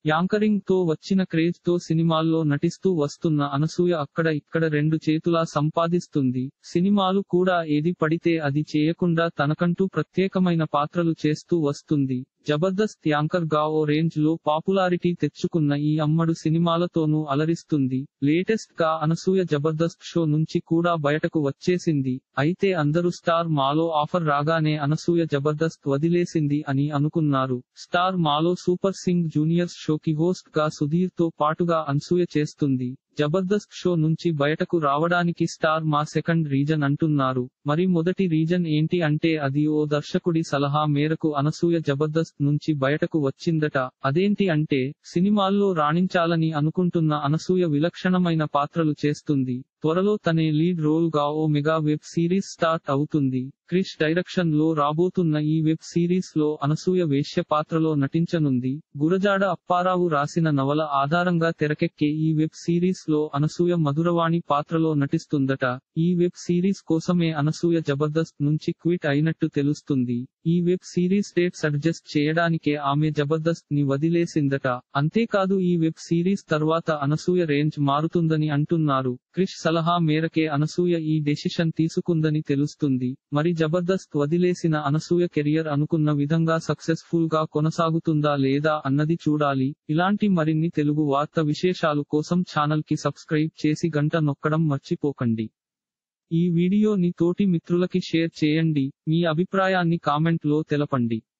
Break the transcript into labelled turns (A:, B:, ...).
A: anchoring తో వచ్చిన craze తో సినిమాల్లో నటిస్తూ వస్తున్న అనసూయ అక్కడ ఇక్కడ రెండు చేతులా సంపాదిస్తుంది సినిమాలు కూడా ఏది పడితే అది చేయకుండా తనకంటూ ప్రత్యేకమైన పాత్రలు చేస్తూ వస్తుంది జబర్దస్త్ యాంకర్ గా ఓ రేంజ్ లో పాపులారిటీ తెచ్చుకున్న ఈ అమ్మడు సినిమాలతోనూ అలరిస్తుంది లేటెస్ట్ గా అనసూయ జబర్దస్త్ షో నుంచి కూడా బయటకు వచ్చేసింది అయితే అందరూ స్టార్ మాలో ఆఫర్ రాగానే అనసూయ జబర్దస్త్ వదిలేసింది అని అనుకున్నారు స్టార్ మాలో సూపర్ సింగ్ జూనియర్స్ షోకి హోస్ట్ గా సుధీర్ తో పాటుగా అనసూయ చేస్తుంది జబర్దస్త్ షో నుంచి బయటకు రావడానికి స్టార్ మా సెకండ్ రీజన్ అంటున్నారు మరి మొదటి రీజన్ ఏంటి అంటే అది ఓ దర్శకుడి సలహా మేరకు అనసూయ జబర్దస్త్ నుంచి బయటకు వచ్చిందట అదేంటి అంటే సినిమాల్లో రాణించాలని అనుకుంటున్న అనసూయ విలక్షణమైన పాత్రలు చేస్తుంది త్వరలో తనే లీడ్ రోల్ గా ఓ మెగా వెబ్ సిరీస్ స్టార్ట్ అవుతుంది క్రిష్ డైరెక్షన్ లో రాబోతున్న ఈ వెబ్ సిరీస్ లో అనసూయ వేశ్య పాత్రలో నటించనుంది గురజాడ అప్పారావు రాసిన నవల ఆధారంగా తెరకెక్కే ఈ వెబ్ సిరీస్ లో అనసూయ మధురవాణి పాత్రలో నటిస్తుందట ఈ వెబ్ సిరీస్ కోసమే అనసూయ జబర్దస్త్ నుంచి క్విట్ అయినట్టు తెలుస్తుంది ఈ వెబ్ సిరీస్ డేట్స్ అడ్జస్ట్ చేయడానికే ఆమె జబర్దస్త్ ని వదిలేసిందట అంతేకాదు ఈ వెబ్ సిరీస్ తర్వాత అనసూయ రేంజ్ మారుతుందని అంటున్నారు క్రిష్ సలహా మేరకే అనసూయ ఈ డెసిషన్ తీసుకుందని తెలుస్తుంది మరి జబర్దస్త్ వదిలేసిన అనసూయ కెరియర్ అనుకున్న విధంగా సక్సెస్ఫుల్ గా కొనసాగుతుందా లేదా అన్నది చూడాలి ఇలాంటి మరిన్ని తెలుగు వార్త విశేషాలు కోసం ఛానల్ కి సబ్స్క్రైబ్ చేసి గంట నొక్కడం మర్చిపోకండి ఈ వీడియోని తోటి మిత్రులకి షేర్ చేయండి మీ అభిప్రాయాన్ని కామెంట్ లో తెలపండి